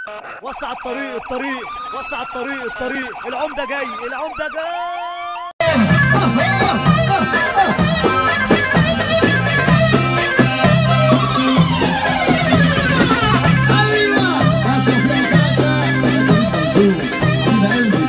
وسع الطريق الطريق وسع الطريق الطريق العمدة جاي العمدة جاي ايوه بس في منصور حبيب قلبي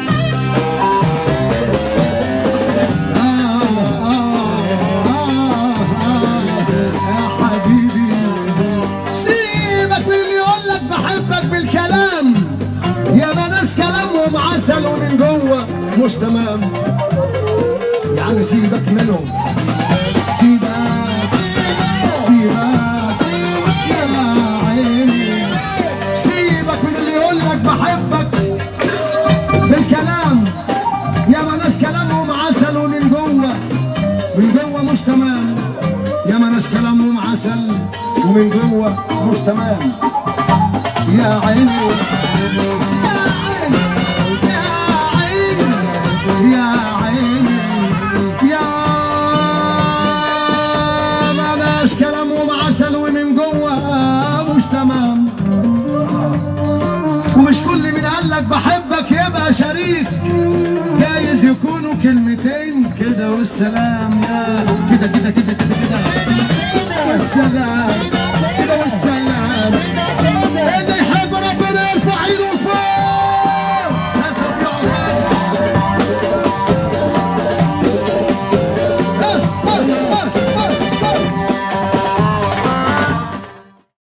آه آه آه يا حبيبي سيبك من اللي يقول لك بحبك بالكلام يا ما ناس كلامهم عسل ومن جوه مش تمام يعني سيبك منهم سيبك سيبك يا عيني سيبك من اللي يقول لك بحبك بالكلام يا ما ناس كلامهم عسل ومن جوه من جوه مش تمام يا ما ناس كلامهم عسل ومن جوه مش تمام يا عيني يا عيني يا عيني يا عيني يا ما ناس كلامهم عسل ومن جوه مش تمام ومش كل من قال لك بحبك يبقى شريك جايز يكونوا كلمتين كده والسلام يا كده كده كده كده كده